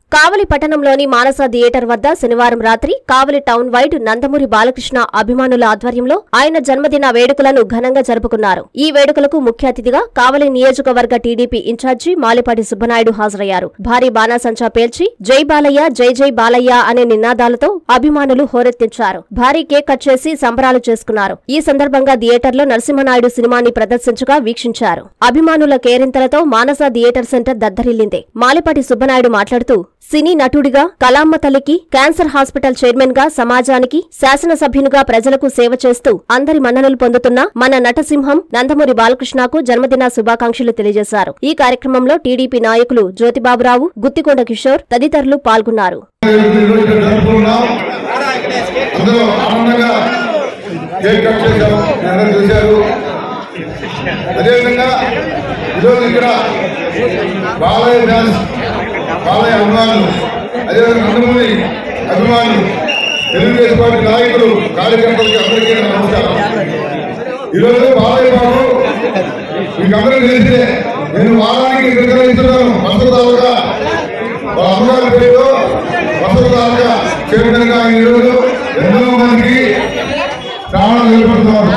కావలి పట్టణంలోని మానస థియేటర్ వద్ద శనివారం రాత్రి కావలి టౌన్ వైడ్ నందమూరి బాలకృష్ణ అభిమానుల ఆధ్వర్యంలో ఆయన జన్మదిన వేడుకలను ఘనంగా జరుపుకున్నారు ఈ వేడుకలకు ముఖ్య అతిథిగా కావలి నియోజకవర్గ టీడీపీ ఇన్ఛార్జి మాలిపాటి సుబ్బనాయుడు హాజరయ్యారు భారీ బాణాసంచా పేల్చి జై బాలయ్య జై జై బాలయ్య అనే నినాదాలతో అభిమానులు హోరెత్తించారు భారీ కేక్ కట్ చేసి సంబరాలు చేసుకున్నారు ఈ సందర్భంగా థియేటర్లో నరసింహనాయుడు సినిమాని ప్రదర్శించగా వీక్షించారు అభిమానుల కేరింతలతో మానస థియేటర్ సెంటర్ దద్దరిల్లింది మాలిపాటి సుబ్బనాయుడు మాట్లాడుతూ సినీ నటుడిగా కలామ్మ తల్లికి క్యాన్సర్ హాస్పిటల్ చైర్మన్ గా సమాజానికి శాసనసభ్యునిగా ప్రజలకు సేవ చేస్తూ అందరి మన్ననలు పొందుతున్న మన నటసింహం నందమూరి బాలకృష్ణకు జన్మదిన శుభాకాంక్షలు తెలియజేశారు ఈ కార్యక్రమంలో టీడీపీ నాయకులు జ్యోతిబాబురావు గుత్తికొండ కిషోర్ తదితరులు పాల్గొన్నారు ఈరోజు ఇక్కడ జరుపుకున్నాం అందరూ ఆనందంగా కేక్ కట్ చేశాం మీ అందరూ చూశారు అదేవిధంగా ఈరోజు ఇక్కడ బాలయ్య డాన్స్ బాలయ్య అభిమానులు అదేవిధంగా నందమూరి అభిమానులు తెలుగుదేశం పార్టీ నాయకులు కార్యకర్తలకి అందరికీ నా నమస్కారం ఈరోజు బాలయ్య బాబు మీకు అందరూ తెలిసిందే నేను వారానికి నిర్ణయిస్తున్నాను వసతాలుగా వాళ్ళ అమ్మగారి పేరుతో వసతాలుగా చైర్మన్ గా ఈరోజు ఎంతో మందికి ప్రాణాలు నిలబడుతున్నారు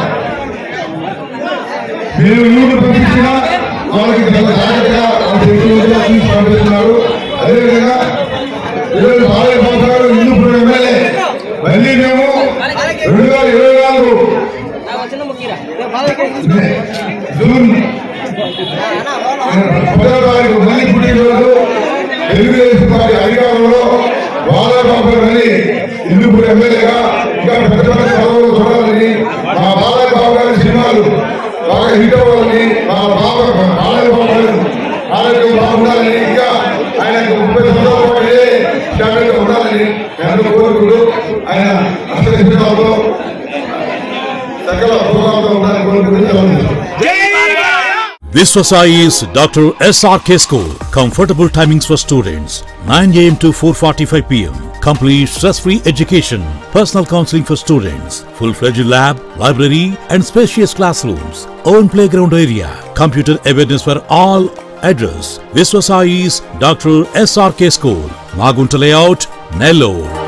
మీరు ఊరు పంపించిన వాళ్ళకి చాలా జాగ్రత్తగా వాళ్ళ చేతుల్లో తీసి పంపిస్తున్నారు అదేవిధంగా ఈరోజు బాలయ్య బాబు గారు హిందూపురం ఎమ్మెల్యే మళ్ళీ మేము రెండు వేల ఇరవై నాలుగు జూన్ పదవ తారీఖు మళ్ళీ పుట్టినరోజు తెలుగుదేశం పార్టీ అధికారంలో బాలబాబు గారిని హిందూపూర్ ఎమ్మెల్యేగా ఇంకా పెద్ద పెద్ద పదవులు చూడాలని మా బాలయ్య బాబు గారి సినిమాలు బాగా హిట్ అవ్వాలని మా బాబా బాలయ్య బాబు గారు ఆరోగ్యం బాగుండాలని ఇంకా ఆయన ముప్పై సంవత్సరాల పాటు ఇదే స్టాండర్డ్ ఉండాలని నేను కోరుకుంటూ ఆయన అష్టవిధాలతో సకల భోగాలతో ఉండాలని కోరుకుంటూ సెలవు Viswasai is Dr. SRK School. Comfortable timings for students 9 am to 4:45 pm. Complete stress-free education, personal counseling for students, full-fledged lab, library, and spacious classrooms. Own playground area, computer awareness for all. Address: Viswasai's Dr. SRK School, Magunta Layout, Nellore.